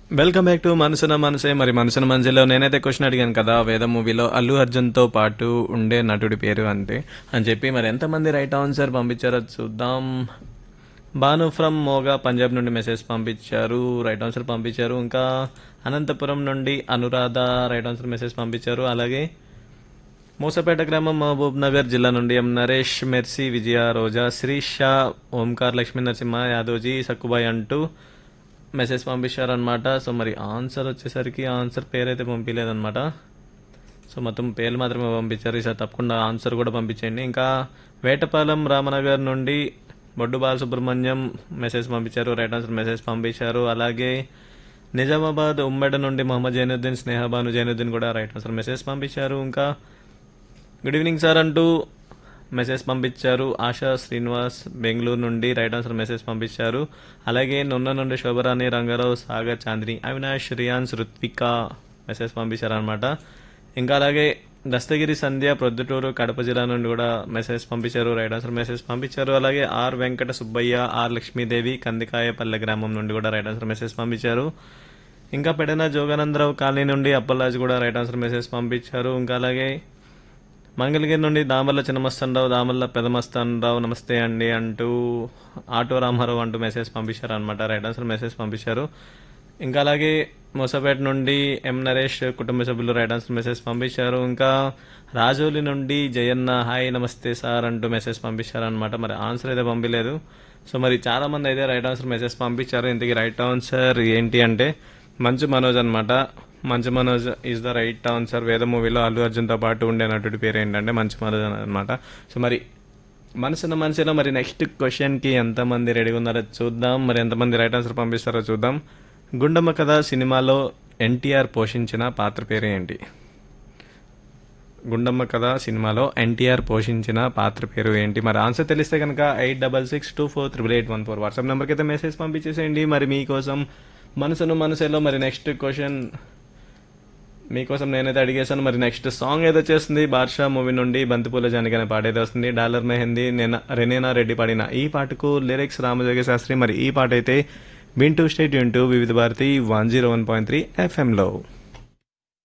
welcome back to మనసున మనసే మరి మనసున మనసులో నేనైతే క్వశ్చన్ అడిగాను కదా వేద మూవీలో అల్లు అర్జున్తో పాటు ఉండే నటుడి పేరు అంటే అని చెప్పి మరి ఎంతమంది రైట్ ఆన్సర్ పంపించారో చూద్దాం భాను ఫ్రమ్ మోగా పంజాబ్ నుండి మెసేజ్ పంపించారు రైట్ ఆన్సర్ పంపించారు ఇంకా అనంతపురం నుండి అనురాధ రైట్ ఆన్సర్ మెసేజ్ పంపించారు అలాగే మూసపేట గ్రామం మహబూబ్ నగర్ జిల్లా నుండి ఎం నరేష్ మెర్సీ విజయ రోజా శ్రీష ఓంకార్ లక్ష్మీ నరసింహ యాదవ్జీ సక్కుబాయ్ అంటూ మెసేజ్ పంపించారనమాట సో మరి ఆన్సర్ వచ్చేసరికి ఆన్సర్ పేరైతే పంపించలేదన్నమాట సో మొత్తం పేర్లు మాత్రమే పంపించారు ఈసారి తప్పకుండా ఆన్సర్ కూడా పంపించండి ఇంకా వేటపాలెం రామనగర్ నుండి బొడ్డు బాలసుబ్రహ్మణ్యం మెసేజ్ పంపించారు రైట్ ఆన్సర్ మెసేజ్ పంపించారు అలాగే నిజామాబాద్ ఉమ్మడి నుండి మొహమ్మద్ జైనుద్దీన్ స్నేహబాను జైనుద్దీన్ కూడా రైట్ ఆన్సర్ మెసేజ్ పంపించారు ఇంకా గుడ్ ఈవినింగ్ సార్ అంటూ మెసేజ్ పంపించారు ఆశా శ్రీనివాస్ బెంగళూరు నుండి రైట్ ఆన్సర్ మెసేజ్ పంపించారు అలాగే నున్న నుండి శోభరాణి రంగారావు సాగర్ చాందిని అవినాష్ రియాన్స్ రుత్విక మెసేజ్ పంపించారు అనమాట ఇంకా అలాగే దస్తగిరి సంధ్య ప్రొద్దుటూరు కడప జిల్లా నుండి కూడా మెసేజ్ పంపించారు రైట్ ఆన్సర్ మెసేజ్ పంపించారు అలాగే ఆర్ వెంకట సుబ్బయ్య ఆర్ లక్ష్మీదేవి కందికాయపల్లె గ్రామం నుండి కూడా రైట్ ఆన్సర్ మెసేజ్ పంపించారు ఇంకా పెడన జోగానందరావు కాలనీ నుండి అప్పల్లాజ్ కూడా రైట్ ఆన్సర్ మెసేజ్ పంపించారు ఇంకా అలాగే మంగళగిరి నుండి దామర్ల చిన్నమస్తానరావు దామర్ల పెదమస్తానరావు నమస్తే అండి అంటూ ఆటో రామారావు అంటూ మెసేజ్ పంపించారు అనమాట రైట్ ఆన్సర్ మెసేజ్ పంపించారు ఇంకా అలాగే మోసపేట నుండి ఎం నరేష్ కుటుంబ సభ్యులు రైట్ ఆన్సర్ మెసేజ్ పంపించారు ఇంకా రాజోలి నుండి జయన్న హాయ్ నమస్తే సార్ అంటూ మెసేజ్ పంపించారు అనమాట మరి ఆన్సర్ అయితే పంపించలేదు సో మరి చాలా మంది అయితే రైట్ ఆన్సర్ మెసేజ్ పంపించారు ఇంతకీ రైట్ ఆన్సర్ ఏంటి అంటే మంచు మనోజ్ అనమాట Manchu Manoj is the right answer Veda మూవీలో అల్లు అర్జున్తో పాటు ఉండే నటుడి పేరు ఏంటంటే మంచు మనోజ్ అనమాట సో మరి మనసున్న మనసులో మరి నెక్స్ట్ క్వశ్చన్కి ఎంతమంది రెడీగా ఉన్నారో చూద్దాం మరి ఎంతమంది రైట్ ఆన్సర్ పంపిస్తారో చూద్దాం గుండమ్మ కథ సినిమాలో ఎన్టీఆర్ పోషించిన పాత్ర పేరు ఏంటి గుండమ్మ కథ సినిమాలో ఎన్టీఆర్ పోషించిన పాత్ర పేరు ఏంటి మరి ఆన్సర్ తెలిస్తే కనుక eight double six two four triple eight one four WhatsApp నెంబర్కి అయితే మెసేజ్ పంపించేసేయండి మరి మీకోసం మనసును మనసులో మరి నెక్స్ట్ క్వశ్చన్ మీకోసం నేనైతే అడిగేశాను మరి నెక్స్ట్ సాంగ్ ఏదో చేస్తుంది బాద్షా మూవీ నుండి బంతిపూల జానికనే పాట ఏదో వస్తుంది డాలర్ మెహందీ నేను రెనేనా రెడ్డి పాడిన ఈ పాటకు లిరిక్స్ రామజోగ శాస్త్రి మరి ఈ పాట అయితే వింటూ స్టేట్ వింటూ Vividh Bharati one zero one point three ఎఫ్ఎంలో